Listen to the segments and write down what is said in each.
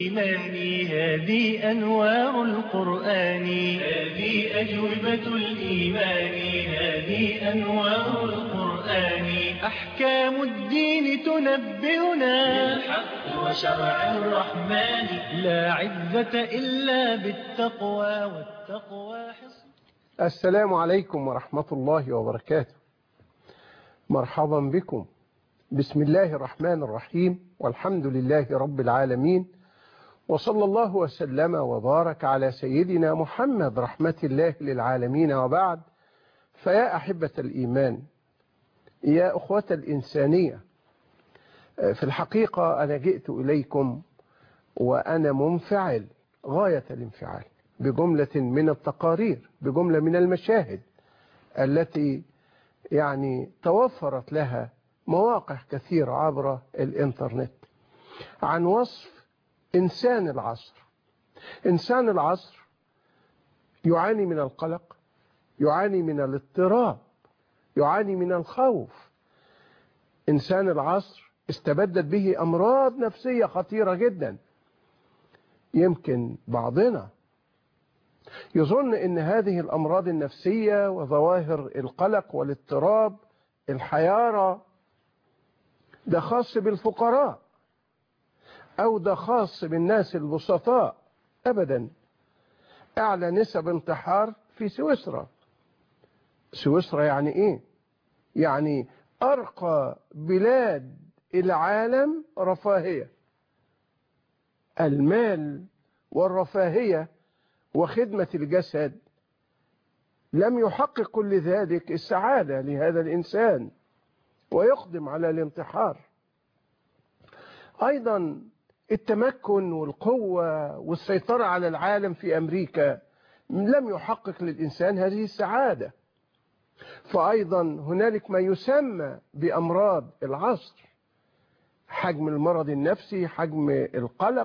إيماني هذه أنوار القرآن هذه أجوبة الإيمان هذه أنوار القرآن أحكام الدين تنبئنا بالحق وشرع الرحمن لا عزة إلا بالتقوى والتقوى حصن السلام عليكم ورحمة الله وبركاته مرحبا بكم بسم الله الرحمن الرحيم والحمد لله رب العالمين وصلى الله وسلم وبارك على سيدنا محمد رحمة الله للعالمين وبعد فيا أحبة الإيمان يا أخوة الإنسانية في الحقيقة أنا جئت إليكم وأنا منفعل غاية الانفعال بجملة من التقارير بجملة من المشاهد التي يعني توفرت لها مواقع كثيرة عبر الإنترنت عن وصف إنسان العصر إنسان العصر يعاني من القلق يعاني من الاضطراب يعاني من الخوف إنسان العصر استبدت به أمراض نفسية خطيرة جدا يمكن بعضنا يظن ان هذه الامراض النفسية وظواهر القلق والاضطراب الحيارة ده خاص بالفقراء او ده خاص بالناس البسطاء ابدا اعلى نسب انتحار في سويسرا سويسرا يعني ايه يعني ارقى بلاد العالم رفاهية المال والرفاهية وخدمة الجسد لم يحقق كل ذلك السعادة لهذا الإنسان ويقدم على الانتحار أيضا التمكن والقوة والسيطرة على العالم في أمريكا لم يحقق للإنسان هذه السعادة فأيضا هنالك ما يسمى بأمراض العصر حجم المرض النفسي حجم القلق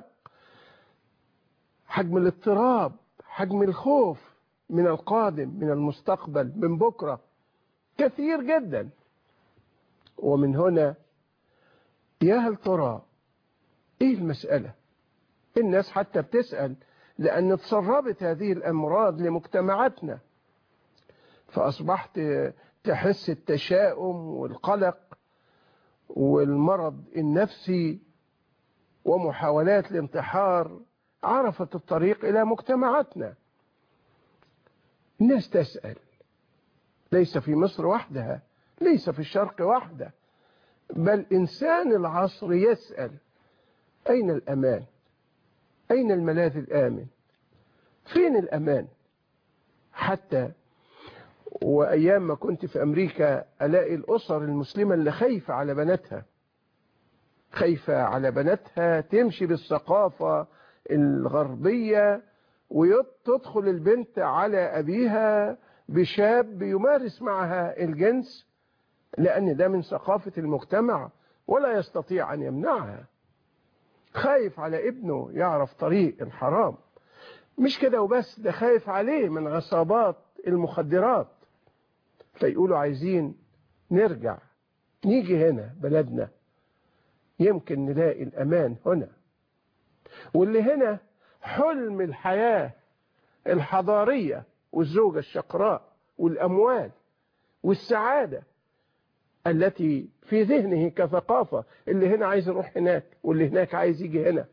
حجم الاضطراب حجم الخوف من القادم من المستقبل من بكرة كثير جدا ومن هنا يا هل ترى ايه المسألة الناس حتى بتسأل لأن تسربت هذه الأمراض لمجتمعاتنا فأصبحت تحس التشاؤم والقلق والمرض النفسي ومحاولات الانتحار عرفت الطريق إلى مجتمعاتنا الناس تسأل ليس في مصر وحدها ليس في الشرق وحده بل إنسان العصر يسأل أين الأمان أين الملاذ الآمن فين الأمان حتى وأيام ما كنت في أمريكا ألاقي الأسر المسلمة اللي خايفة على بناتها خايفة على بناتها تمشي بالثقافة الغربية وتدخل البنت على أبيها بشاب يمارس معها الجنس لأن ده من ثقافة المجتمع ولا يستطيع أن يمنعها خايف على ابنه يعرف طريق الحرام مش كده وبس ده خايف عليه من عصابات المخدرات فيقولوا عايزين نرجع نيجي هنا بلدنا يمكن نلاقي الأمان هنا واللي هنا حلم الحياة الحضارية والزوجة الشقراء والأموال والسعادة التي في ذهنه كثقافة اللي هنا عايز يروح هناك واللي هناك عايز يجي هنا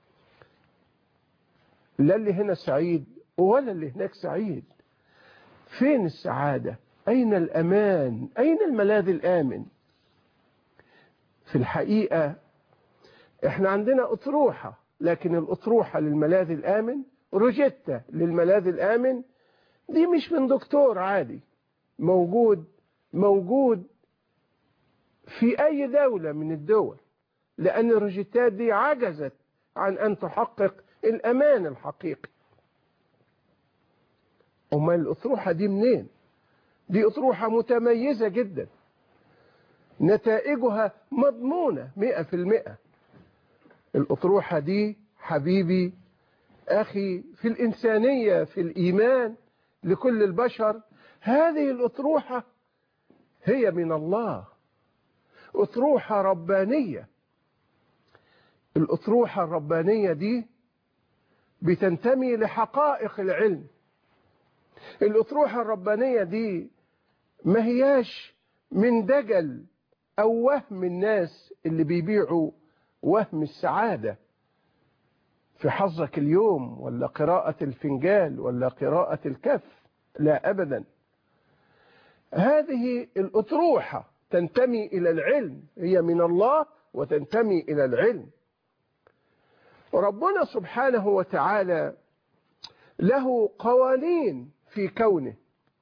لا اللي هنا سعيد ولا اللي هناك سعيد فين السعادة أين الأمان أين الملاذ الآمن في الحقيقة احنا عندنا أطروحة لكن الأطروحة للملاذ الآمن روجيتا للملاذ الآمن دي مش من دكتور عادي موجود موجود في أي دولة من الدول لأن الروجيتات دي عجزت عن أن تحقق الأمان الحقيقي أما الأطروحة دي منين دي أطروحة متميزة جدا نتائجها مضمونة مئة في المئة الأطروحة دي حبيبي أخي في الإنسانية في الإيمان لكل البشر هذه الأطروحة هي من الله أطروحة ربانية الأطروحة الربانية دي بتنتمي لحقائق العلم الأطروحة الربانية دي ما هياش من دجل أو وهم الناس اللي بيبيعوا وهم السعادة في حظك اليوم ولا قراءة الفنجال ولا قراءة الكف لا أبدا هذه الأطروحة تنتمي إلى العلم هي من الله وتنتمي إلى العلم ربنا سبحانه وتعالى له قوانين في كونه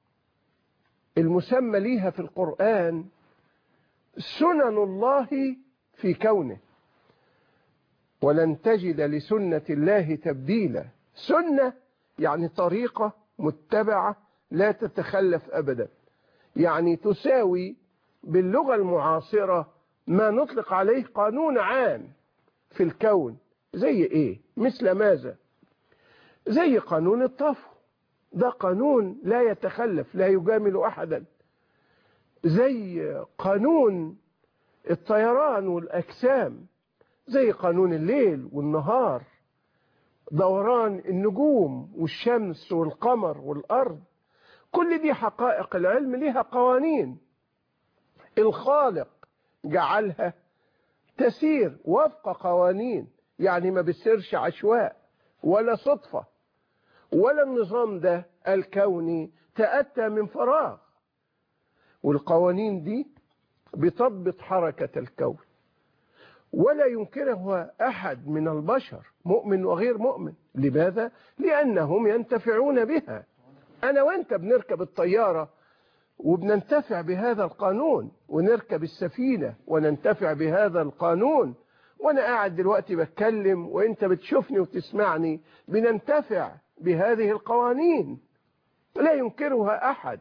المسمى ليها في القرآن سنن الله في كونه ولن تجد لسنة الله تبديلا سنة يعني طريقة متبعة لا تتخلف أبدا يعني تساوي باللغة المعاصرة ما نطلق عليه قانون عام في الكون زي ايه مثل ماذا زي قانون الطفو ده قانون لا يتخلف لا يجامل احدا زي قانون الطيران والاجسام زي قانون الليل والنهار دوران النجوم والشمس والقمر والارض كل دي حقائق العلم لها قوانين الخالق جعلها تسير وفق قوانين يعني ما بتسيرش عشواء ولا صدفة ولا النظام ده الكوني تأتى من فراغ والقوانين دي بتضبط حركة الكون ولا ينكرها أحد من البشر مؤمن وغير مؤمن لماذا؟ لأنهم ينتفعون بها أنا وأنت بنركب الطيارة وبننتفع بهذا القانون ونركب السفينة وننتفع بهذا القانون وانا قاعد دلوقتي بتكلم وانت بتشوفني وتسمعني بننتفع بهذه القوانين لا ينكرها احد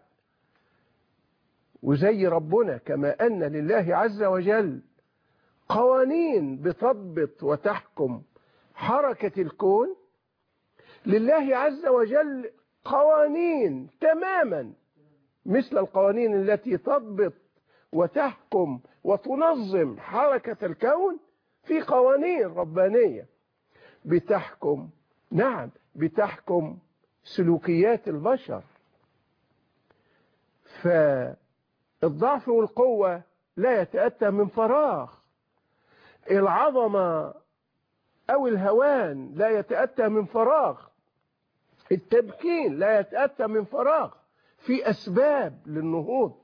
وزي ربنا كما ان لله عز وجل قوانين بتضبط وتحكم حركة الكون لله عز وجل قوانين تماما مثل القوانين التي تضبط وتحكم وتنظم حركة الكون في قوانين ربانية بتحكم نعم بتحكم سلوكيات البشر فالضعف والقوة لا يتأتى من فراغ العظمة أو الهوان لا يتأتى من فراغ التمكين لا يتأتى من فراغ في أسباب للنهوض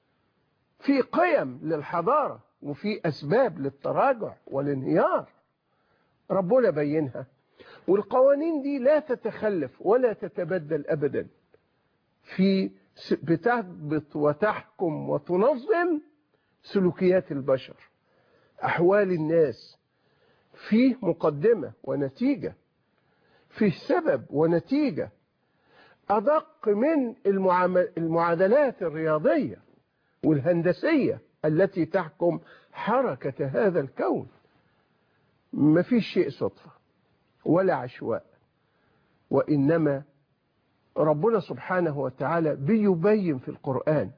في قيم للحضارة وفي أسباب للتراجع والانهيار ربنا بينها والقوانين دي لا تتخلف ولا تتبدل أبدا في بتضبط وتحكم وتنظم سلوكيات البشر أحوال الناس فيه مقدمة ونتيجة فيه سبب ونتيجة أدق من المعادلات الرياضية والهندسية التي تحكم حركة هذا الكون ما فيش شيء صدفة ولا عشواء وإنما ربنا سبحانه وتعالى بيبين في القرآن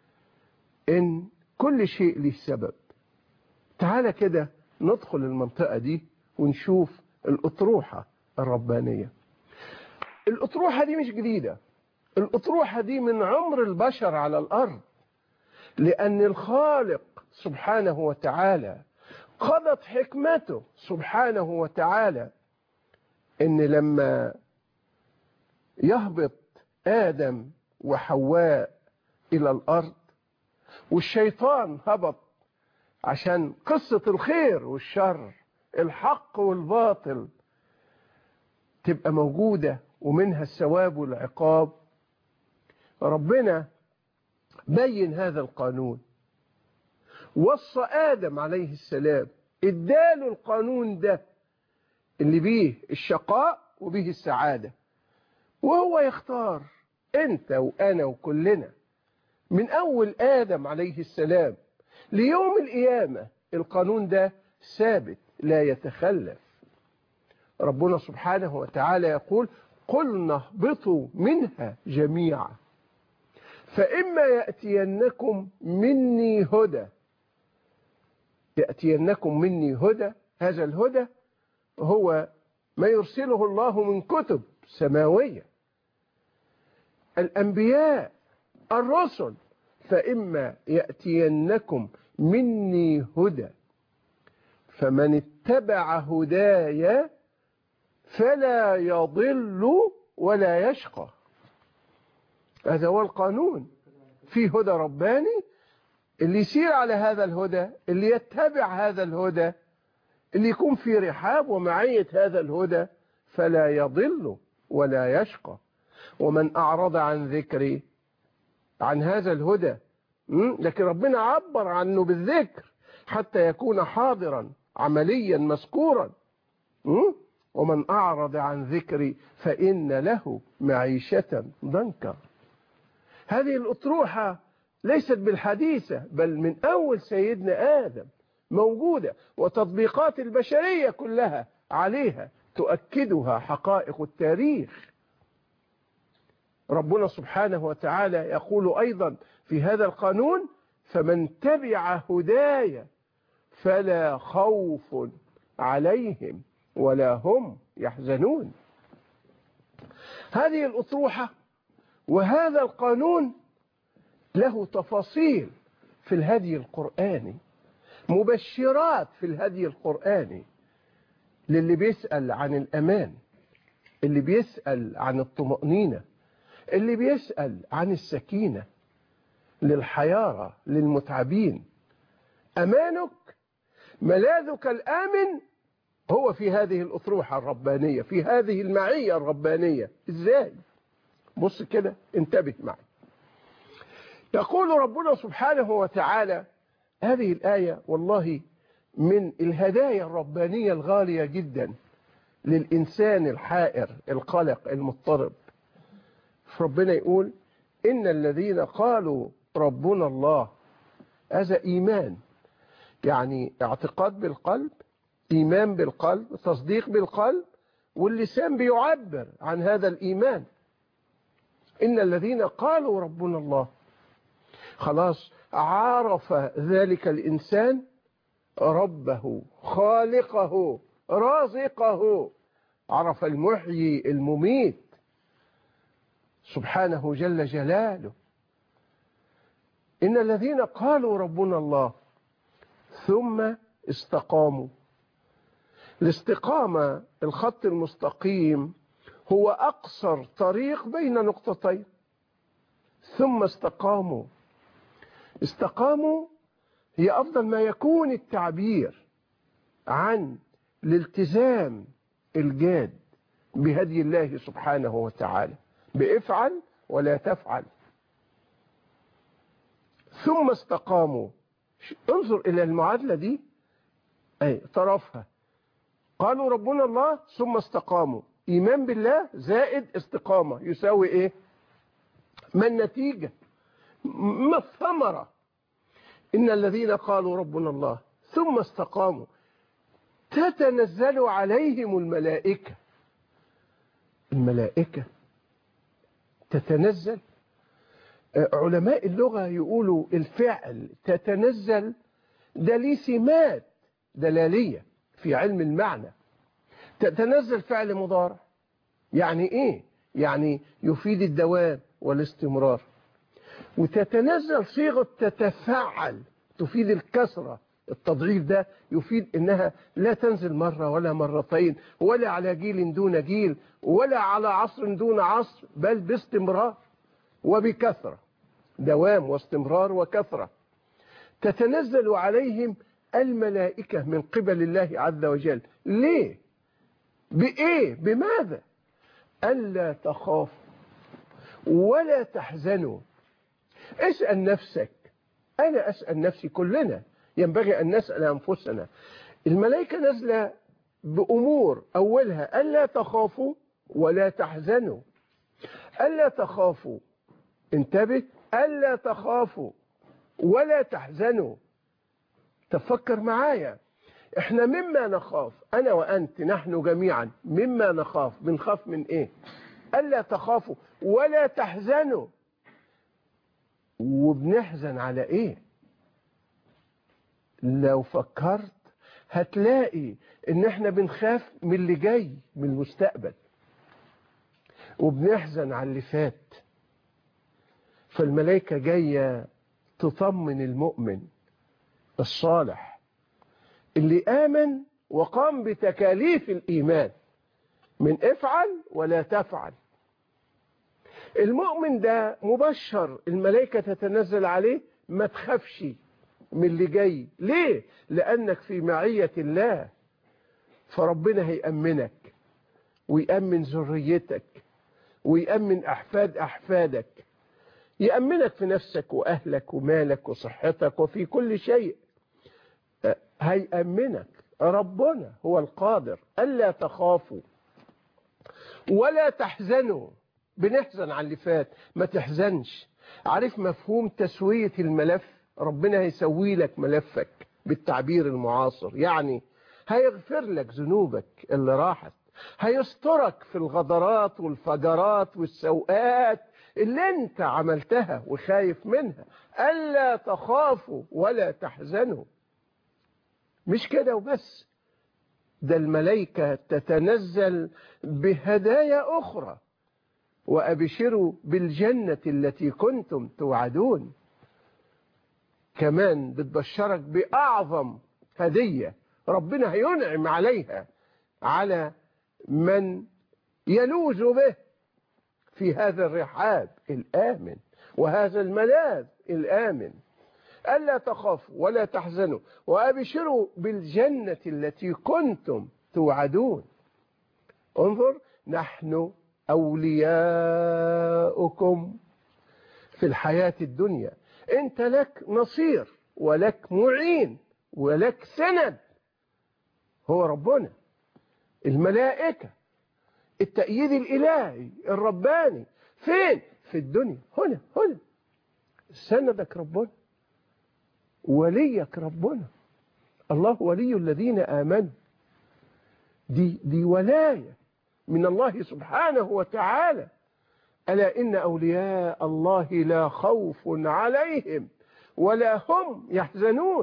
إن كل شيء له سبب تعالى كده ندخل المنطقة دي ونشوف الأطروحة الربانية الأطروحة دي مش جديدة الأطروحة دي من عمر البشر على الأرض لأن الخالق سبحانه وتعالى قضت حكمته سبحانه وتعالى إن لما يهبط آدم وحواء إلى الأرض والشيطان هبط عشان قصة الخير والشر الحق والباطل تبقى موجودة ومنها الثواب والعقاب ربنا بين هذا القانون وصى آدم عليه السلام اداله القانون ده اللي بيه الشقاء وبيه السعادة وهو يختار انت وانا وكلنا من اول آدم عليه السلام ليوم القيامة القانون ده ثابت لا يتخلف ربنا سبحانه وتعالى يقول قلنا اهبطوا منها جميعا فإما يأتينكم مني هدى يأتينكم مني هدى هذا الهدى هو ما يرسله الله من كتب سماوية الأنبياء الرسل فإما يأتينكم مني هدى فمن اتبع هدايا فلا يضل ولا يشقى هذا هو القانون في هدى رباني اللي يسير على هذا الهدى اللي يتبع هذا الهدى اللي يكون في رحاب ومعية هذا الهدى فلا يضل ولا يشقى ومن أعرض عن ذكري عن هذا الهدى لكن ربنا عبر عنه بالذكر حتى يكون حاضرا عمليا مذكورا ومن أعرض عن ذكري فإن له معيشة ضنكا هذه الأطروحة ليست بالحديثة بل من أول سيدنا آدم موجودة وتطبيقات البشرية كلها عليها تؤكدها حقائق التاريخ ربنا سبحانه وتعالى يقول أيضا في هذا القانون فمن تبع هدايا فلا خوف عليهم ولا هم يحزنون هذه الأطروحة وهذا القانون له تفاصيل في الهدي القرآني مبشرات في الهدي القرآني للي بيسأل عن الأمان اللي بيسأل عن الطمأنينة اللي بيسأل عن السكينة للحيارة للمتعبين أمانك ملاذك الآمن هو في هذه الأطروحة الربانية في هذه المعية الربانية إزاي بص كده انتبه معي يقول ربنا سبحانه وتعالى هذه الآية والله من الهدايا الربانية الغالية جدا للإنسان الحائر القلق المضطرب ربنا يقول إن الذين قالوا ربنا الله هذا إيمان يعني اعتقاد بالقلب إيمان بالقلب تصديق بالقلب واللسان بيعبر عن هذا الإيمان إن الذين قالوا ربنا الله خلاص عرف ذلك الإنسان ربه خالقه رازقه عرف المحيي المميت سبحانه جل جلاله إن الذين قالوا ربنا الله ثم استقاموا الاستقامة الخط المستقيم هو أقصر طريق بين نقطتين ثم استقاموا استقاموا هي أفضل ما يكون التعبير عن الالتزام الجاد بهدي الله سبحانه وتعالى بافعل ولا تفعل ثم استقاموا انظر إلى المعادلة دي أي طرفها قالوا ربنا الله ثم استقاموا إيمان بالله زائد استقامة يساوي إيه ما النتيجة ما الثمرة إن الذين قالوا ربنا الله ثم استقاموا تتنزل عليهم الملائكة الملائكة تتنزل علماء اللغة يقولوا الفعل تتنزل ده ليه سمات دلالية في علم المعنى تتنزل فعل مضارع يعني ايه يعني يفيد الدوام والاستمرار وتتنزل صيغة تتفعل تفيد الكسرة التضعيف ده يفيد انها لا تنزل مرة ولا مرتين ولا على جيل دون جيل ولا على عصر دون عصر بل باستمرار وبكثرة دوام واستمرار وكثرة تتنزل عليهم الملائكة من قبل الله عز وجل ليه بإيه بماذا ألا تخافوا ولا تحزنوا اسأل نفسك أنا أسأل نفسي كلنا ينبغي أن نسأل أنفسنا الملائكة نازلة بأمور أولها ألا تخافوا ولا تحزنوا ألا تخافوا انتبه ألا تخافوا ولا تحزنوا تفكر معايا احنا مما نخاف انا وانت نحن جميعا مما نخاف بنخاف من ايه الا تخافوا ولا تحزنوا وبنحزن على ايه لو فكرت هتلاقي ان احنا بنخاف من اللي جاي من المستقبل وبنحزن على اللي فات فالملائكة جاية تطمن المؤمن الصالح اللي آمن وقام بتكاليف الإيمان من افعل ولا تفعل المؤمن ده مبشر الملائكة تتنزل عليه ما تخافش من اللي جاي ليه لأنك في معية الله فربنا هيأمنك ويأمن ذريتك ويأمن أحفاد أحفادك يأمنك في نفسك وأهلك ومالك وصحتك وفي كل شيء هيأمنك ربنا هو القادر ألا تخافوا ولا تحزنوا بنحزن على اللي فات ما تحزنش عارف مفهوم تسوية الملف ربنا هيسوي لك ملفك بالتعبير المعاصر يعني هيغفر لك ذنوبك اللي راحت هيسترك في الغدرات والفجرات والسوءات اللي انت عملتها وخايف منها ألا تخافوا ولا تحزنوا مش كده وبس ده الملائكة تتنزل بهدايا أخرى وأبشروا بالجنة التي كنتم توعدون كمان بتبشرك بأعظم هدية ربنا هينعم عليها على من يلوذ به في هذا الرحاب الآمن وهذا الملاذ الآمن ألا تخافوا ولا تحزنوا وأبشروا بالجنة التي كنتم توعدون انظر نحن أولياؤكم في الحياة الدنيا أنت لك نصير ولك معين ولك سند هو ربنا الملائكة التأييد الإلهي الرباني فين في الدنيا هنا هنا سندك ربنا وليك ربنا الله ولي الذين آمنوا دي, دي ولاية من الله سبحانه وتعالى ألا إن أولياء الله لا خوف عليهم ولا هم يحزنون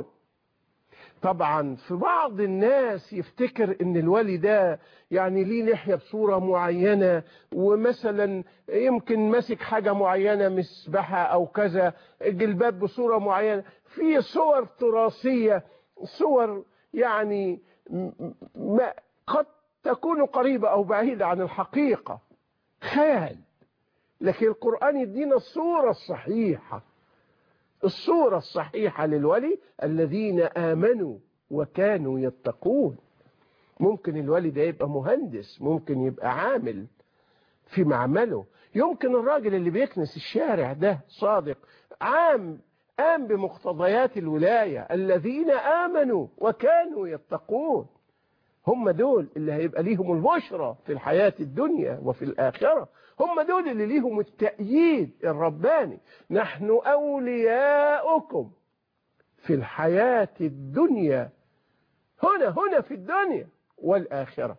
طبعا في بعض الناس يفتكر ان الولي ده يعني ليه لحية بصورة معينة ومثلا يمكن ماسك حاجة معينة مسبحة او كذا جلباب بصورة معينة في صور تراثية صور يعني ما قد تكون قريبة او بعيدة عن الحقيقة خيال لكن القرآن يدينا الصورة الصحيحة الصورة الصحيحة للولي الذين آمنوا وكانوا يتقون ممكن الولي ده يبقى مهندس ممكن يبقى عامل في معمله يمكن الراجل اللي بيكنس الشارع ده صادق عام قام بمقتضيات الولاية الذين آمنوا وكانوا يتقون هم دول اللي هيبقى ليهم البشرى في الحياة الدنيا وفي الآخرة هم دول اللي ليهم التأييد الرباني نحن أولياؤكم في الحياة الدنيا هنا هنا في الدنيا والآخرة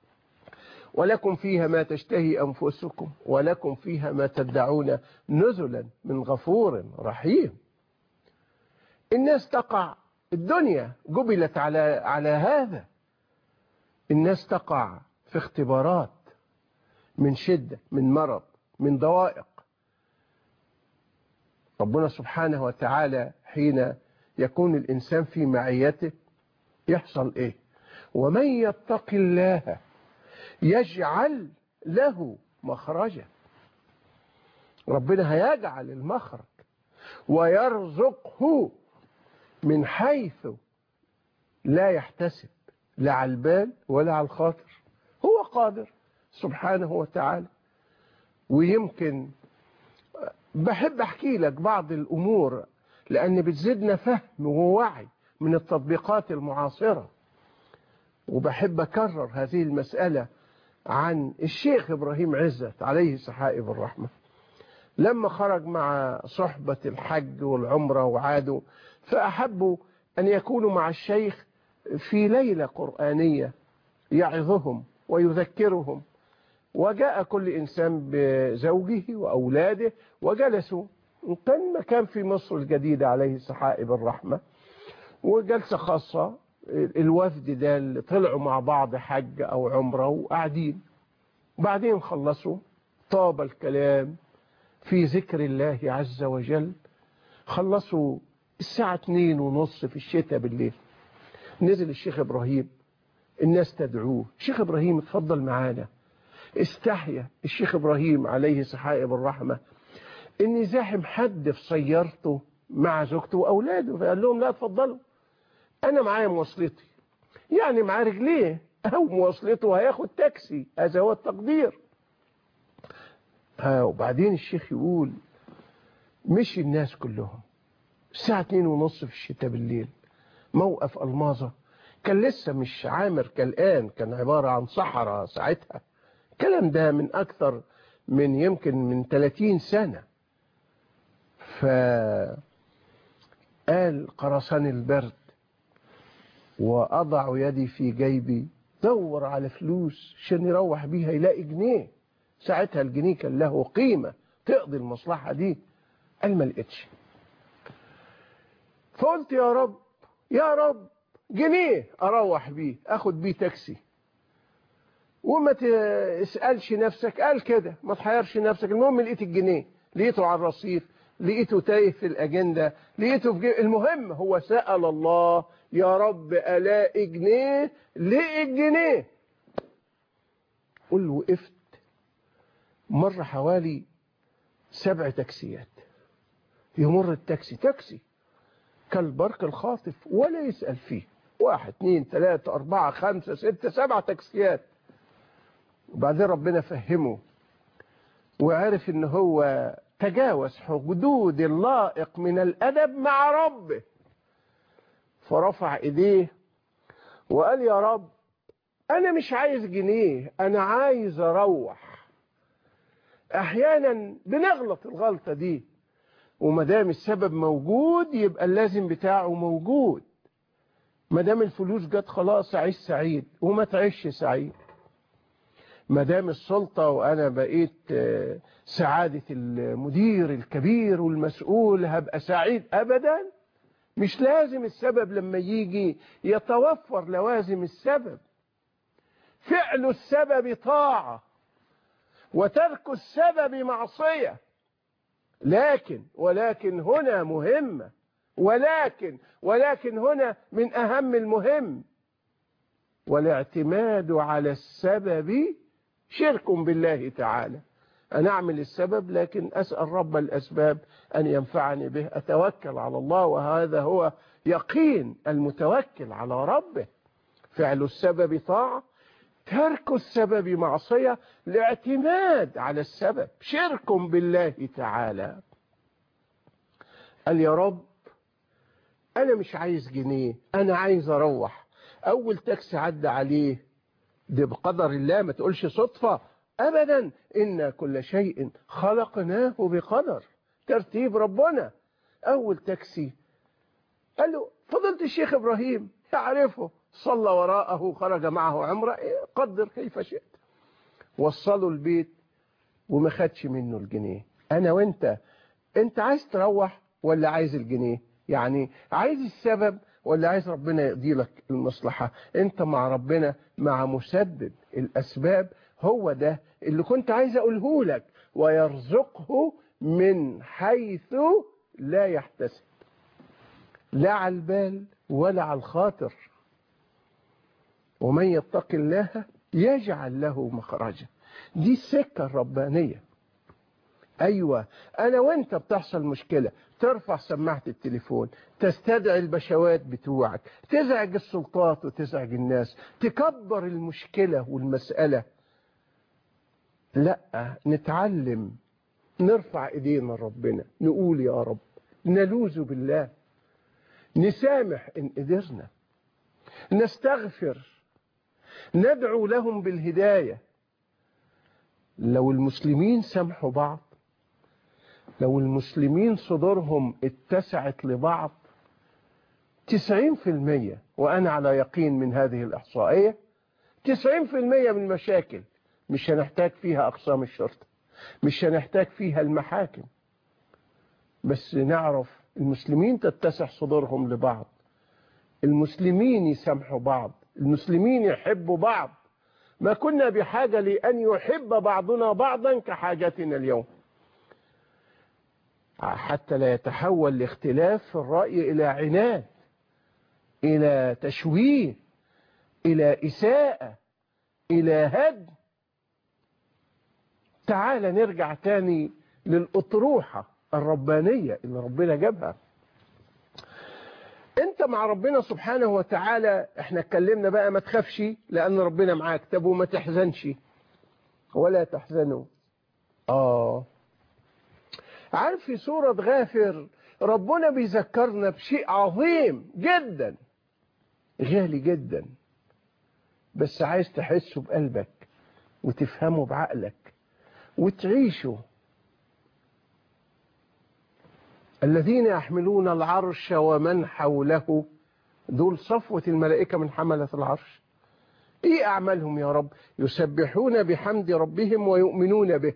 ولكم فيها ما تشتهي أنفسكم ولكم فيها ما تدعون نزلا من غفور رحيم الناس تقع الدنيا جبلت على على هذا الناس تقع في اختبارات من شدة من مرض من ضوائق ربنا سبحانه وتعالى حين يكون الإنسان في معيته يحصل إيه ومن يتق الله يجعل له مخرجا ربنا هيجعل المخرج ويرزقه من حيث لا يحتسب لا على البال ولا على الخاطر هو قادر سبحانه وتعالى ويمكن بحب احكي لك بعض الامور لان بتزيدنا فهم ووعي من التطبيقات المعاصرة وبحب اكرر هذه المسألة عن الشيخ ابراهيم عزت عليه سحائب الرحمة لما خرج مع صحبة الحج والعمرة وعادوا فأحبوا أن يكونوا مع الشيخ في ليلة قرآنية يعظهم ويذكرهم وجاء كل إنسان بزوجه وأولاده وجلسوا كان مكان في مصر الجديدة عليه سحائب الرحمة وجلسة خاصة الوفد ده اللي طلعوا مع بعض حج أو عمرة وقاعدين بعدين خلصوا طاب الكلام في ذكر الله عز وجل خلصوا الساعة اتنين ونص في الشتاء بالليل نزل الشيخ إبراهيم الناس تدعوه الشيخ إبراهيم اتفضل معانا استحيا الشيخ إبراهيم عليه سحائب الرحمة إن يزاحم حد في سيارته مع زوجته وأولاده فقال لهم لا اتفضلوا أنا معايا مواصلتي يعني معاه رجليه أو مواصلته هياخد تاكسي هذا هو التقدير ها وبعدين الشيخ يقول مشي الناس كلهم الساعة اتنين ونص في الشتاء بالليل موقف الماظة كان لسه مش عامر كالآن كان عبارة عن صحراء ساعتها الكلام ده من أكثر من يمكن من 30 سنة فقال قرصان البرد وأضع يدي في جيبي دور على فلوس عشان يروح بيها يلاقي جنيه ساعتها الجنيه كان له قيمة تقضي المصلحة دي قال ما لقيتش فقلت يا رب يا رب جنيه اروح بيه اخد بيه تاكسي وما تسالش نفسك قال كده ما تحيرش نفسك المهم لقيت الجنيه لقيته على الرصيف لقيته تايه في الاجنده لقيته في جيب المهم هو سال الله يا رب الاقي جنيه لقي الجنيه قل وقفت مر حوالي سبع تاكسيات يمر التاكسي تاكسي كالبرق الخاطف ولا يسأل فيه واحد اثنين ثلاثة أربعة خمسة ستة سبعة تاكسيات وبعدين ربنا فهمه وعرف ان هو تجاوز حدود اللائق من الأدب مع ربه فرفع ايديه وقال يا رب انا مش عايز جنيه انا عايز اروح احيانا بنغلط الغلطة دي وما دام السبب موجود يبقى اللازم بتاعه موجود ما دام الفلوس جت خلاص عيش سعيد وما تعيش سعيد ما دام السلطة وأنا بقيت سعادة المدير الكبير والمسؤول هبقى سعيد أبدا مش لازم السبب لما يجي يتوفر لوازم السبب فعل السبب طاعة وترك السبب معصية لكن ولكن هنا مهمة ولكن ولكن هنا من أهم المهم والاعتماد على السبب شرك بالله تعالى أنا أعمل السبب لكن أسأل رب الأسباب أن ينفعني به أتوكل على الله وهذا هو يقين المتوكل على ربه فعل السبب طاعة ترك السبب معصية الاعتماد على السبب شرك بالله تعالى قال يا رب أنا مش عايز جنيه أنا عايز أروح أول تاكسي عدى عليه ده بقدر الله ما تقولش صدفة أبدا إن كل شيء خلقناه بقدر ترتيب ربنا أول تاكسي قال له فضلت الشيخ إبراهيم يعرفه صلى وراءه خرج معه عمره قدر كيف شئت وصلوا البيت وما خدش منه الجنيه أنا وانت انت عايز تروح ولا عايز الجنيه يعني عايز السبب ولا عايز ربنا يقضي لك المصلحة انت مع ربنا مع مسدد الأسباب هو ده اللي كنت عايز أقوله لك ويرزقه من حيث لا يحتسب لا على البال ولا على الخاطر ومن يتق الله يجعل له مخرجا دي السكة الربانية أيوة أنا وأنت بتحصل مشكلة ترفع سماعة التليفون تستدعي البشوات بتوعك تزعج السلطات وتزعج الناس تكبر المشكلة والمسألة لا نتعلم نرفع ايدينا لربنا نقول يا رب نلوذ بالله نسامح ان قدرنا نستغفر ندعو لهم بالهداية لو المسلمين سامحوا بعض لو المسلمين صدورهم اتسعت لبعض تسعين في المية وأنا على يقين من هذه الإحصائية تسعين في المية من المشاكل مش هنحتاج فيها أقسام الشرطة مش هنحتاج فيها المحاكم بس نعرف المسلمين تتسع صدورهم لبعض المسلمين يسامحوا بعض المسلمين يحبوا بعض ما كنا بحاجة لأن يحب بعضنا بعضا كحاجتنا اليوم حتى لا يتحول الاختلاف في الرأي إلى عناد إلى تشويه إلى إساءة إلى هدم تعال نرجع تاني للأطروحة الربانية اللي ربنا جابها انت مع ربنا سبحانه وتعالى احنا اتكلمنا بقى ما تخافش لان ربنا معاك طب وما تحزنش ولا تحزنوا اه عارف في سورة غافر ربنا بيذكرنا بشيء عظيم جدا غالي جدا بس عايز تحسه بقلبك وتفهمه بعقلك وتعيشه الذين يحملون العرش ومن حوله دول صفوة الملائكة من حملة العرش ايه اعمالهم يا رب يسبحون بحمد ربهم ويؤمنون به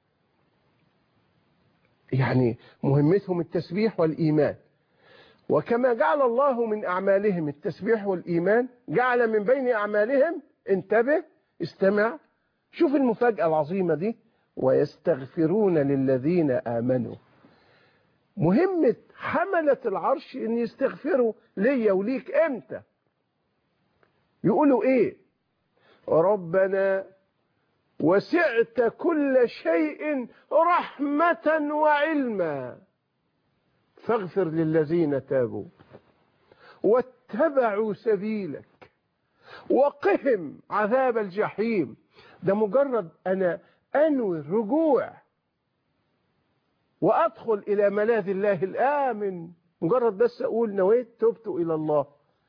يعني مهمتهم التسبيح والإيمان وكما جعل الله من أعمالهم التسبيح والإيمان جعل من بين أعمالهم انتبه استمع شوف المفاجأة العظيمة دي ويستغفرون للذين آمنوا مهمة حملة العرش ان يستغفروا ليا وليك امتى يقولوا ايه ربنا وسعت كل شيء رحمة وعلما فاغفر للذين تابوا واتبعوا سبيلك وقهم عذاب الجحيم ده مجرد أنا أنوي الرجوع وأدخل إلى ملاذ الله الآمن مجرد بس أقول نويت تبت إلى الله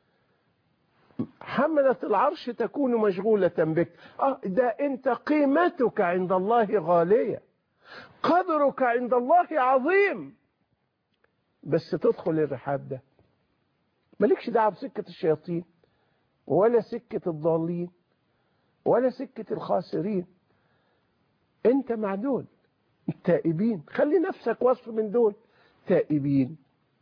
حملة العرش تكون مشغولة بك آه ده أنت قيمتك عند الله غالية قدرك عند الله عظيم بس تدخل الرحاب ده مالكش دعوه بسكة الشياطين ولا سكة الضالين ولا سكة الخاسرين انت مع دول التائبين خلي نفسك وصف من دول تائبين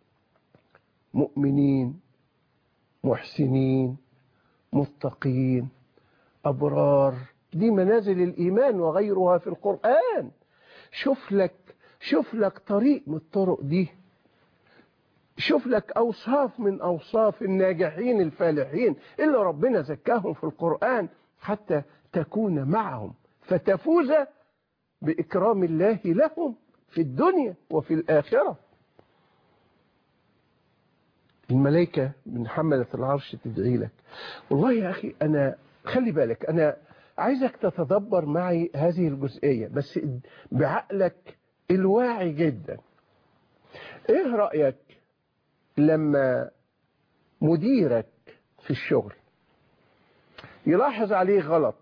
مؤمنين محسنين متقين أبرار دي منازل الإيمان وغيرها في القرآن شوف لك شوف لك طريق من الطرق دي شوف لك أوصاف من أوصاف الناجحين الفالحين اللي ربنا زكاهم في القرآن حتى تكون معهم فتفوز بإكرام الله لهم في الدنيا وفي الآخرة الملائكة من حملة العرش تدعي لك والله يا أخي أنا خلي بالك أنا عايزك تتدبر معي هذه الجزئية بس بعقلك الواعي جدا ايه رأيك لما مديرك في الشغل يلاحظ عليه غلط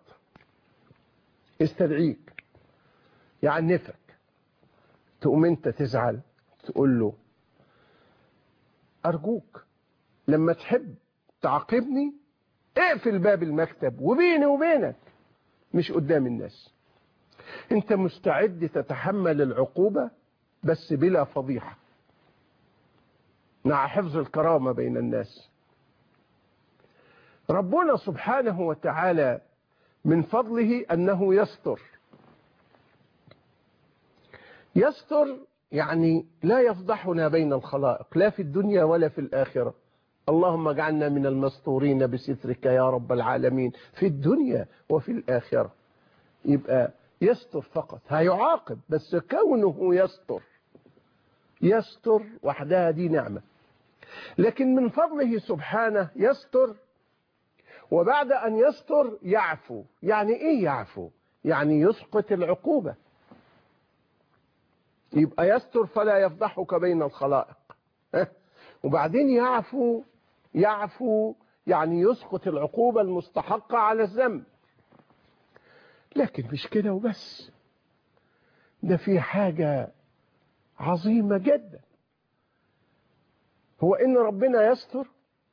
يستدعيك يعنفك تقوم انت تزعل تقول له أرجوك لما تحب تعاقبني اقفل باب المكتب وبيني وبينك مش قدام الناس انت مستعد تتحمل العقوبة بس بلا فضيحة مع حفظ الكرامة بين الناس ربنا سبحانه وتعالى من فضله أنه يستر يستر يعني لا يفضحنا بين الخلائق لا في الدنيا ولا في الآخرة اللهم اجعلنا من المستورين بسترك يا رب العالمين في الدنيا وفي الآخرة يبقى يستر فقط هيعاقب بس كونه يستر يستر وحدها دي نعمة لكن من فضله سبحانه يستر وبعد أن يستر يعفو يعني إيه يعفو يعني يسقط العقوبة يبقى يستر فلا يفضحك بين الخلائق وبعدين يعفو يعفو يعني يسقط العقوبة المستحقة على الذنب لكن مش كده وبس ده في حاجة عظيمة جدا هو ان ربنا يستر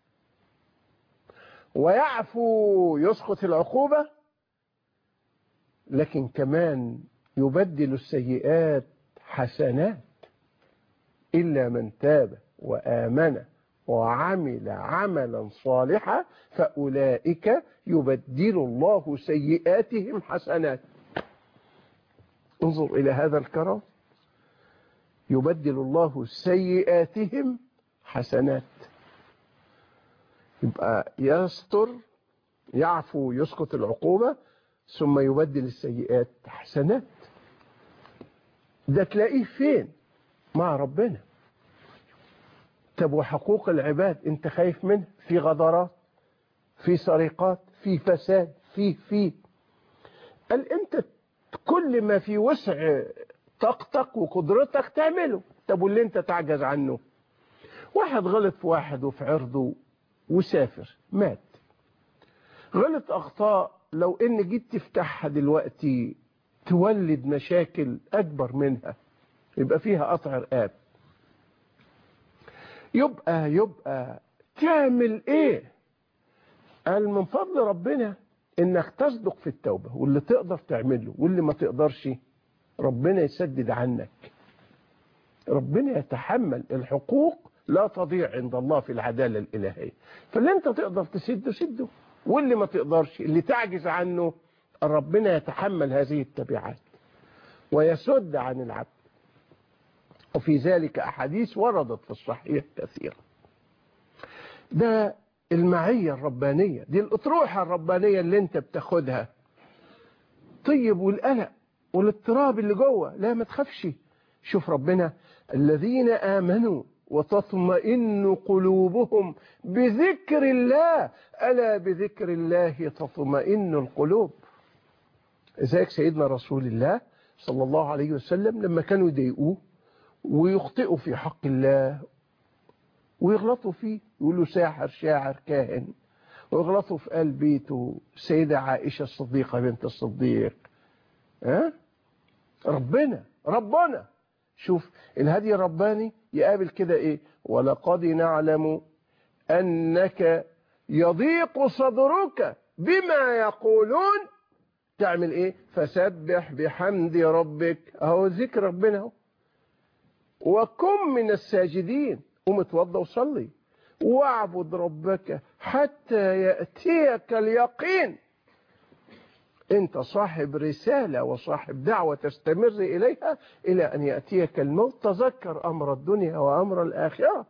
ويعفو يسقط العقوبة لكن كمان يبدل السيئات حسنات إلا من تاب وآمن وعمل عملا صالحا فأولئك يبدل الله سيئاتهم حسنات انظر إلى هذا الكرم يبدل الله سيئاتهم حسنات يبقى يستر يعفو يسقط العقوبة ثم يبدل السيئات حسنات ده تلاقيه فين مع ربنا طب وحقوق العباد انت خايف منه في غدرات في سرقات في فساد في في قال انت كل ما في وسع طاقتك وقدرتك تعمله طب واللي انت تعجز عنه واحد غلط في واحد وفي عرضه وسافر مات غلط اخطاء لو ان جيت تفتحها دلوقتي تولد مشاكل اكبر منها يبقى فيها قطع رقاب يبقى يبقى تعمل ايه قال من فضل ربنا انك تصدق في التوبة واللي تقدر تعمله واللي ما تقدرش ربنا يسدد عنك ربنا يتحمل الحقوق لا تضيع عند الله في العدالة الإلهية فاللي انت تقدر تسده سده واللي ما تقدرش اللي تعجز عنه ربنا يتحمل هذه التبعات ويسد عن العبد وفي ذلك أحاديث وردت في الصحيح كثيرا ده المعية الربانية دي الأطروحة الربانية اللي انت بتاخدها طيب والقلق والاضطراب اللي جوه لا ما تخافش شوف ربنا الذين آمنوا وتطمئن قلوبهم بذكر الله ألا بذكر الله تطمئن القلوب ذلك سيدنا رسول الله صلى الله عليه وسلم لما كانوا يضايقوه ويخطئوا في حق الله ويغلطوا فيه يقولوا ساحر شاعر كاهن ويغلطوا في قلب بيته سيدة عائشة الصديقة بنت الصديق ها ربنا ربنا شوف الهدي الرباني يقابل كده ايه ولقد نعلم انك يضيق صدرك بما يقولون تعمل ايه فسبح بحمد ربك اهو ذكر ربنا اهو وكن من الساجدين قوم اتوضى وصلي واعبد ربك حتى يأتيك اليقين انت صاحب رسالة وصاحب دعوة تستمر إليها إلى أن يأتيك الموت تذكر أمر الدنيا وأمر الآخرة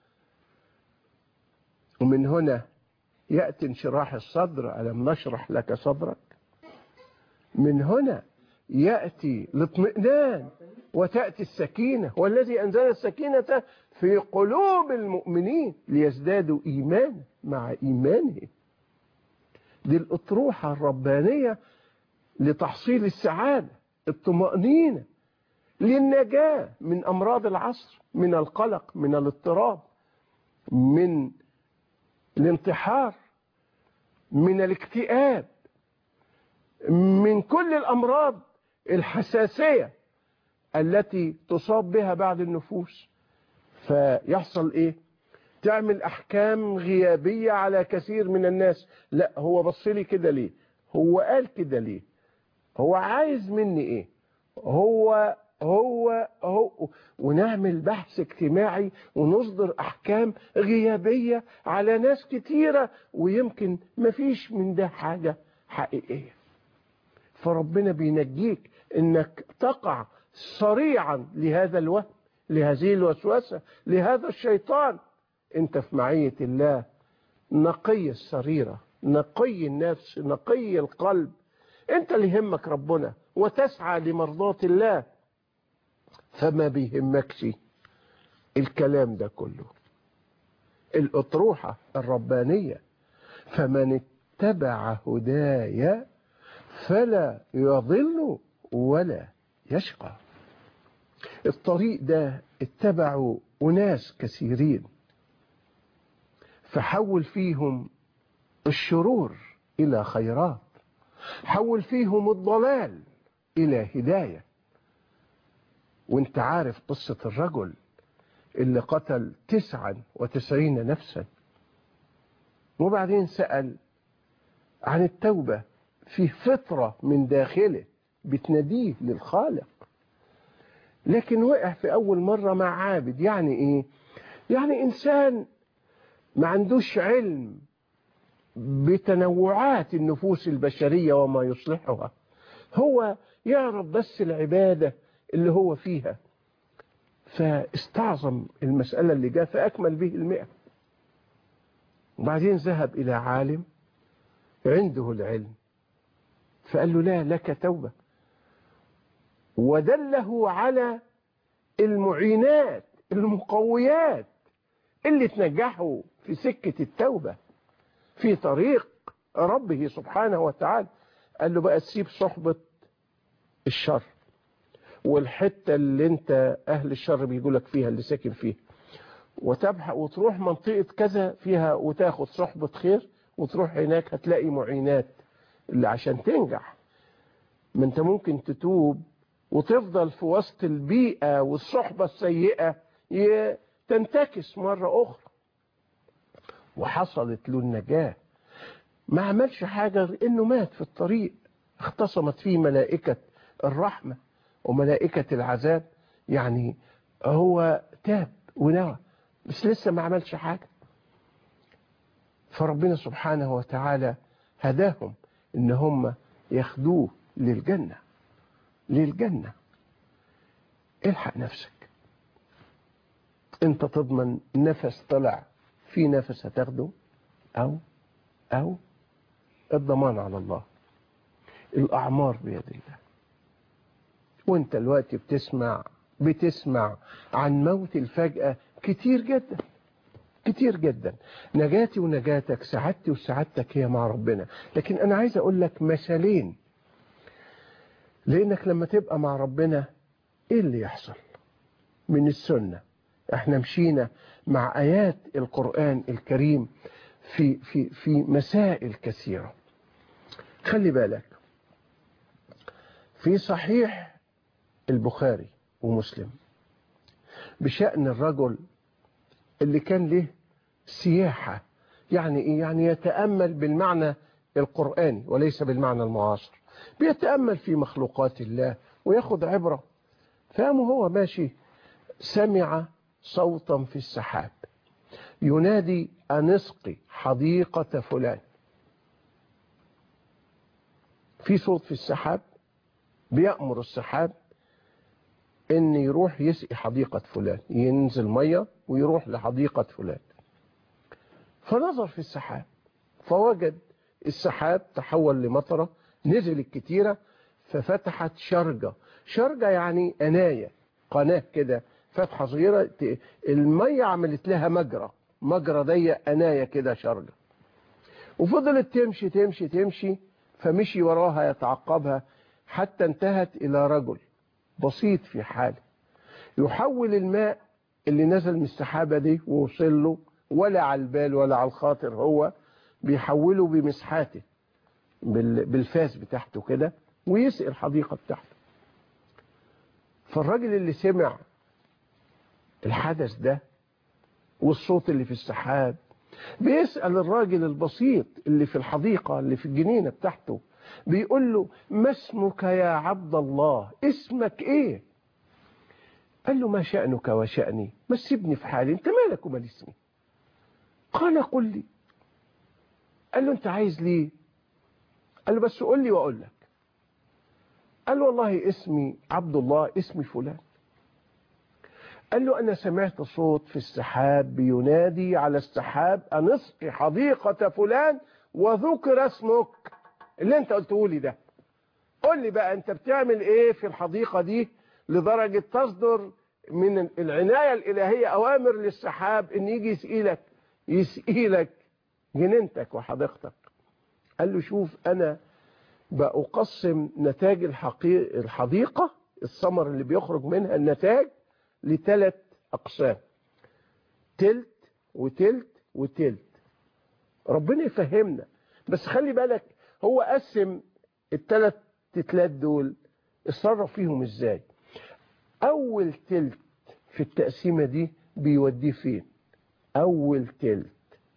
ومن هنا يأتي انشراح الصدر ألم نشرح لك صدرك من هنا يأتي الاطمئنان وتأتي السكينة والذي أنزل السكينة في قلوب المؤمنين ليزدادوا إيمانا مع إيمانهم دي الأطروحة الربانية لتحصيل السعادة الطمأنينة للنجاة من أمراض العصر من القلق من الاضطراب من الانتحار من الاكتئاب من كل الأمراض الحساسية التي تصاب بها بعض النفوس فيحصل ايه تعمل احكام غيابية على كثير من الناس لا هو بص لي كده ليه هو قال كده ليه هو عايز مني ايه هو هو هو ونعمل بحث اجتماعي ونصدر احكام غيابية على ناس كتيرة ويمكن مفيش من ده حاجة حقيقية فربنا بينجيك انك تقع صريعا لهذا الوهم لهذه الوسوسة لهذا الشيطان انت في معية الله نقي السريرة نقي النفس نقي القلب انت اللي يهمك ربنا وتسعى لمرضاة الله فما بيهمكش الكلام ده كله الأطروحة الربانية فمن اتبع هدايا فلا يضل ولا يشقى الطريق ده اتبعوا أناس كثيرين فحول فيهم الشرور إلى خيرات حول فيهم الضلال إلى هداية وانت عارف قصة الرجل اللي قتل تسعا وتسعين نفسا وبعدين سأل عن التوبة في فطرة من داخله بتناديه للخالق لكن وقع في أول مرة مع عابد يعني إيه يعني إنسان ما عندوش علم بتنوعات النفوس البشرية وما يصلحها هو يعرف بس العبادة اللي هو فيها فاستعظم المسألة اللي جاء فأكمل به المئة وبعدين ذهب إلى عالم عنده العلم فقال له لا لك توبة ودله على المعينات المقويات اللي تنجحه في سكة التوبة في طريق ربه سبحانه وتعالى قال له بقى تسيب صحبة الشر والحتة اللي انت اهل الشر بيقولك فيها اللي ساكن فيها وتبحث وتروح منطقة كذا فيها وتاخد صحبة خير وتروح هناك هتلاقي معينات اللي عشان تنجح ما انت ممكن تتوب وتفضل في وسط البيئة والصحبة السيئة تنتكس مرة أخرى وحصلت له النجاة ما عملش حاجة غير إنه مات في الطريق اختصمت فيه ملائكة الرحمة وملائكة العذاب يعني هو تاب ونوى بس لسه ما عملش حاجة فربنا سبحانه وتعالى هداهم ان هم ياخدوه للجنة للجنة الحق نفسك انت تضمن نفس طلع في نفس هتاخده او او الضمان على الله الاعمار بيد الله وانت الوقت بتسمع بتسمع عن موت الفجأة كتير جدا كتير جدا نجاتي ونجاتك سعادتي وسعادتك هي مع ربنا لكن انا عايز اقول لك مثالين لانك لما تبقى مع ربنا ايه اللي يحصل من السنة احنا مشينا مع ايات القرآن الكريم في, في, في مسائل كثيرة خلي بالك في صحيح البخاري ومسلم بشأن الرجل اللي كان له سياحة يعني إيه؟ يعني يتأمل بالمعنى القرآني وليس بالمعنى المعاصر بيتأمل في مخلوقات الله وياخد عبرة فقام هو ماشي سمع صوتا في السحاب ينادي أنسقي حديقة فلان في صوت في السحاب بيأمر السحاب ان يروح يسقي حديقة فلان ينزل مية ويروح لحديقة فلان فنظر في السحاب فوجد السحاب تحول لمطرة نزل الكتيرة ففتحت شرجة شرجة يعني أناية قناة كده فتحة صغيرة المية عملت لها مجرى مجرى ضيق أناية كده شرجة وفضلت تمشي تمشي تمشي فمشي وراها يتعقبها حتى انتهت إلى رجل بسيط في حاله يحول الماء اللي نزل من السحابة دي ووصل له ولا على البال ولا على الخاطر هو بيحوله بمسحاته بالفاس بتاعته كده ويسقي الحديقة بتاعته فالراجل اللي سمع الحدث ده والصوت اللي في السحاب بيسأل الراجل البسيط اللي في الحديقة اللي في الجنينة بتاعته بيقول له ما اسمك يا عبد الله اسمك ايه قال له ما شأنك وشأني ما سيبني في حالي انت مالك ومال اسمي قال قل لي قال له انت عايز ليه قال له بس قول لي واقول لك قال له والله اسمي عبد الله اسمي فلان قال له أنا سمعت صوت في السحاب بينادي على السحاب أن اسقي حديقة فلان وذكر اسمك اللي انت قلته لي ده قول لي بقى انت بتعمل ايه في الحديقة دي لدرجة تصدر من العناية الإلهية أوامر للسحاب ان يجي يسقيلك يسقيلك جنينتك وحديقتك قال له شوف أنا بأقسم نتاج الحديقة الثمر اللي بيخرج منها النتاج لثلاث أقسام تلت وتلت وتلت ربنا يفهمنا بس خلي بالك هو قسم الثلاث تتلات دول اتصرف فيهم ازاي اول تلت في التقسيمة دي بيوديه فين اول تلت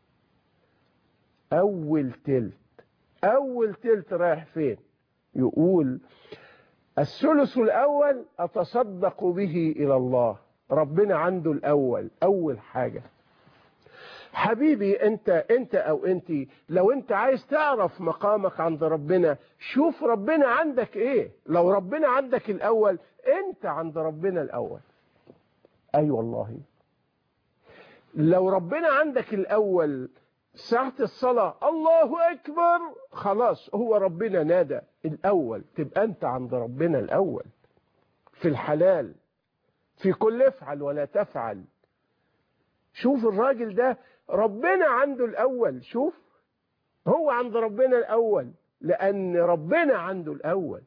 اول تلت اول تلت رايح فين يقول الثلث الاول اتصدق به الى الله ربنا عنده الاول اول حاجة حبيبي انت انت او انت لو انت عايز تعرف مقامك عند ربنا شوف ربنا عندك ايه لو ربنا عندك الاول انت عند ربنا الاول اي أيوة والله لو ربنا عندك الاول ساعة الصلاة الله اكبر خلاص هو ربنا نادى الاول تبقى انت عند ربنا الاول في الحلال في كل افعل ولا تفعل شوف الراجل ده ربنا عنده الأول شوف هو عند ربنا الأول لأن ربنا عنده الأول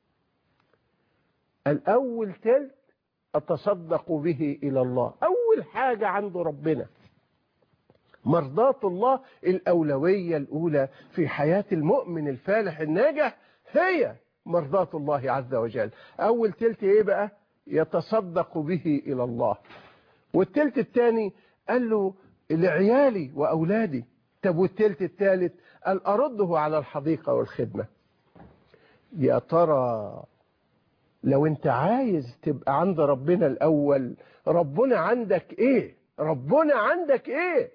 الأول تلت أتصدق به إلى الله أول حاجة عند ربنا مرضاة الله الأولوية الأولى في حياة المؤمن الفالح الناجح هي مرضاة الله عز وجل أول تلت إيه بقى يتصدق به إلى الله والتلت الثاني قال له لعيالي وأولادي طب والتلت الثالث قال أرده على الحديقة والخدمة يا ترى لو انت عايز تبقى عند ربنا الأول ربنا عندك ايه ربنا عندك ايه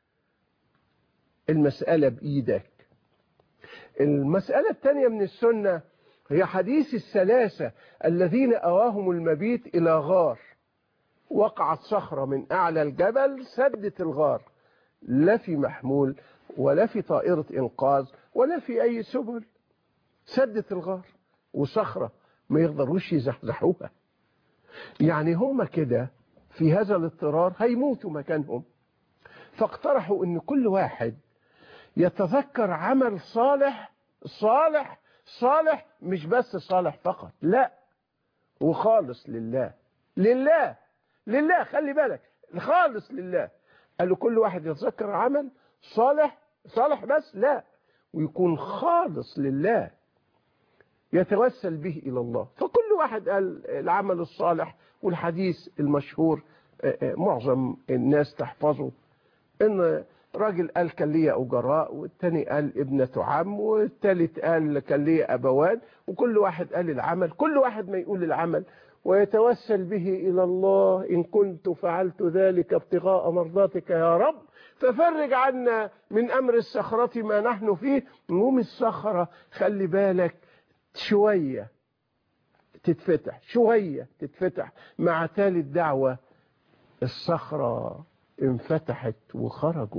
المسألة بإيدك المسألة الثانية من السنة هي حديث الثلاثة الذين أواهم المبيت إلى غار وقعت صخرة من أعلى الجبل سدت الغار لا في محمول ولا في طائرة إنقاذ ولا في أي سبل سدت الغار وصخرة ما يقدروش يزحزحوها يعني هم كده في هذا الاضطرار هيموتوا مكانهم فاقترحوا ان كل واحد يتذكر عمل صالح صالح صالح مش بس صالح فقط لا وخالص لله لله لله خلي بالك خالص لله قالوا كل واحد يتذكر عمل صالح صالح بس لا ويكون خالص لله يتوسل به إلى الله فكل واحد قال العمل الصالح والحديث المشهور معظم الناس تحفظه ان راجل قال كان لي أجراء والتاني قال ابنة عم والتالت قال كان لي أبوان وكل واحد قال العمل كل واحد ما يقول العمل ويتوسل به إلى الله إن كنت فعلت ذلك ابتغاء مرضاتك يا رب ففرج عنا من أمر الصخرة ما نحن فيه نقوم الصخرة خلي بالك شوية تتفتح شوية تتفتح مع تالي الدعوة الصخرة انفتحت وخرجوا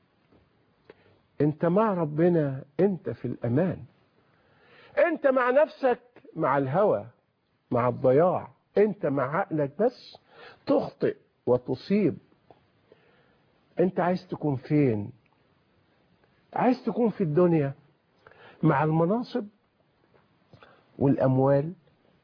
انت مع ربنا انت في الامان انت مع نفسك مع الهوى مع الضياع انت مع عقلك بس تخطئ وتصيب انت عايز تكون فين عايز تكون في الدنيا مع المناصب والاموال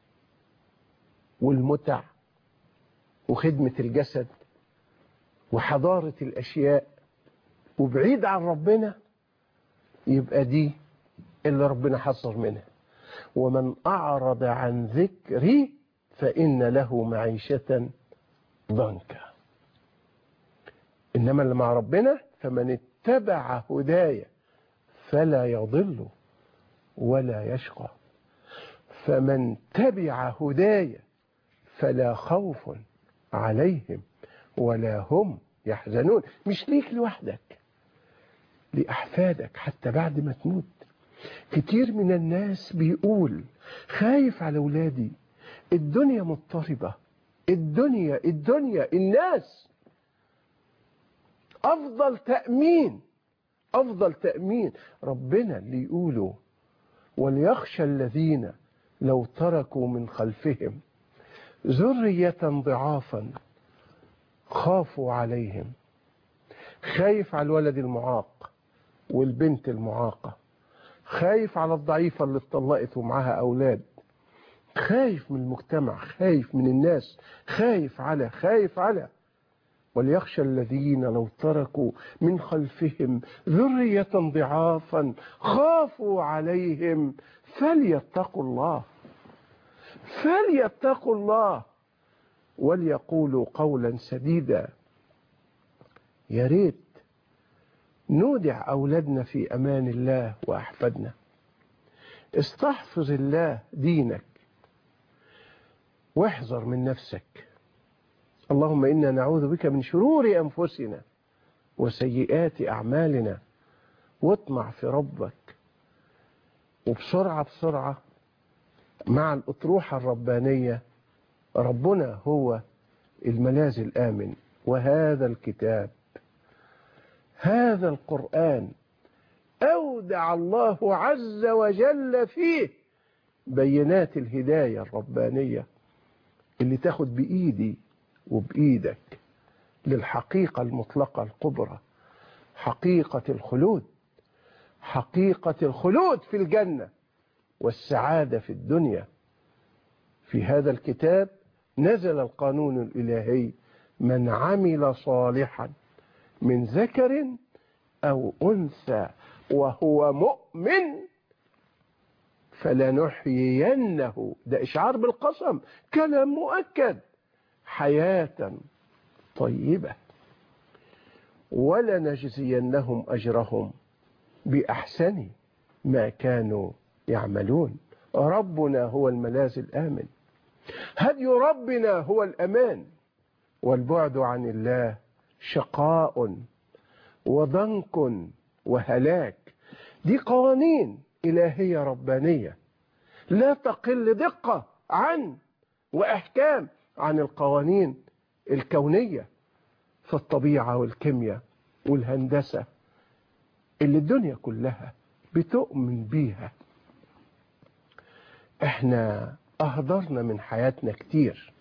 والمتع وخدمة الجسد وحضارة الاشياء وبعيد عن ربنا يبقى دي اللي ربنا حصر منها ومن أعرض عن ذكري فإن له معيشة ضنكا إنما اللي مع ربنا فمن اتبع هدايا فلا يضل ولا يشقى فمن تبع هدايا فلا خوف عليهم ولا هم يحزنون مش ليك لوحدك لأحفادك حتى بعد ما تموت كتير من الناس بيقول خايف على أولادي الدنيا مضطربة الدنيا الدنيا الناس أفضل تأمين أفضل تأمين ربنا اللي يقوله وليخشى الذين لو تركوا من خلفهم ذرية ضعافا خافوا عليهم خايف على الولد المعاق والبنت المعاقة خايف على الضعيفة اللي اتطلقت ومعاها أولاد خايف من المجتمع خايف من الناس خايف على خايف على وليخشى الذين لو تركوا من خلفهم ذرية ضعافا خافوا عليهم فليتقوا الله فليتقوا الله وليقولوا قولا سديدا يا ريت نودع أولادنا في أمان الله وأحفادنا استحفظ الله دينك واحذر من نفسك اللهم إنا نعوذ بك من شرور أنفسنا وسيئات أعمالنا واطمع في ربك وبسرعة بسرعة مع الأطروحة الربانية ربنا هو الملاذ الآمن وهذا الكتاب هذا القرآن أودع الله عز وجل فيه بينات الهداية الربانية اللي تاخد بإيدي وبإيدك للحقيقة المطلقة الكبرى حقيقة الخلود حقيقة الخلود في الجنة والسعادة في الدنيا في هذا الكتاب نزل القانون الإلهي من عمل صالحا من ذكر أو أنثى وهو مؤمن فلنحيينه ده إشعار بالقسم كلام مؤكد حياة طيبة ولنجزينهم أجرهم بأحسن ما كانوا يعملون ربنا هو الملاذ الآمن هدي ربنا هو الأمان والبعد عن الله شقاء وضنك وهلاك دي قوانين إلهية ربانية لا تقل دقة عن وأحكام عن القوانين الكونية في الطبيعة والكيمياء والهندسة اللي الدنيا كلها بتؤمن بيها احنا اهدرنا من حياتنا كتير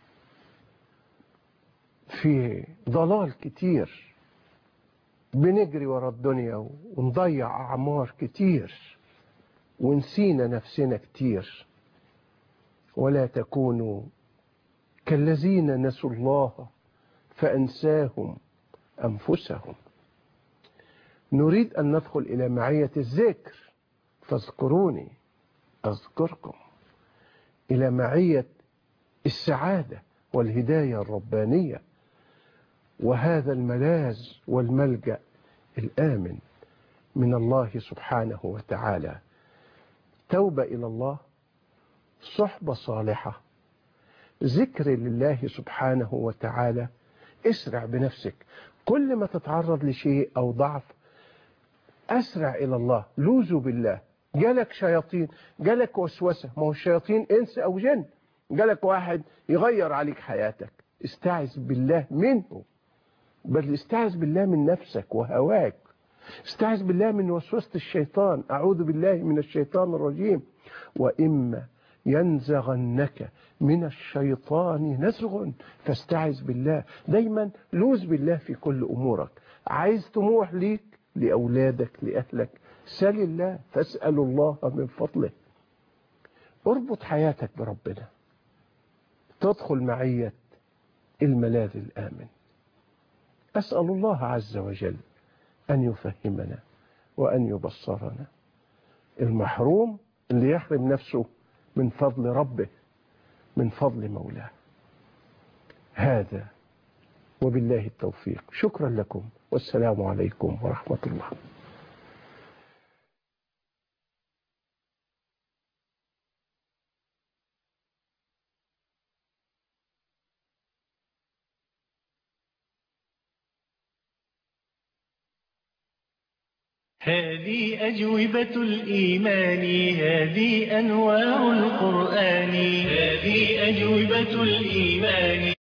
في ضلال كتير بنجري ورا الدنيا ونضيع اعمار كتير ونسينا نفسنا كتير ولا تكونوا كالذين نسوا الله فانساهم انفسهم نريد أن ندخل إلى معية الذكر فاذكروني أذكركم إلى معية السعادة والهداية الربانية وهذا الملاذ والملجأ الآمن من الله سبحانه وتعالى توبة إلى الله صحبة صالحة ذكر لله سبحانه وتعالى اسرع بنفسك كل ما تتعرض لشيء أو ضعف أسرع إلى الله لوذوا بالله جالك شياطين جالك وسوسة ما هو الشياطين إنس أو جن جالك واحد يغير عليك حياتك استعذ بالله منه بل استعذ بالله من نفسك وهواك استعذ بالله من وسوسة الشيطان أعوذ بالله من الشيطان الرجيم وإما ينزغنك من الشيطان نزغ فاستعذ بالله دايما لوز بالله في كل أمورك عايز طموح ليك لأولادك لأهلك سل الله فاسأل الله من فضله اربط حياتك بربنا تدخل معية الملاذ الآمن أسأل الله عز وجل أن يفهمنا وأن يبصرنا المحروم اللي يحرم نفسه من فضل ربه من فضل مولاه هذا وبالله التوفيق شكرا لكم والسلام عليكم ورحمة الله هذه أجوبة الإيمان هذه أنوار القرآن هذه أجوبة الإيمان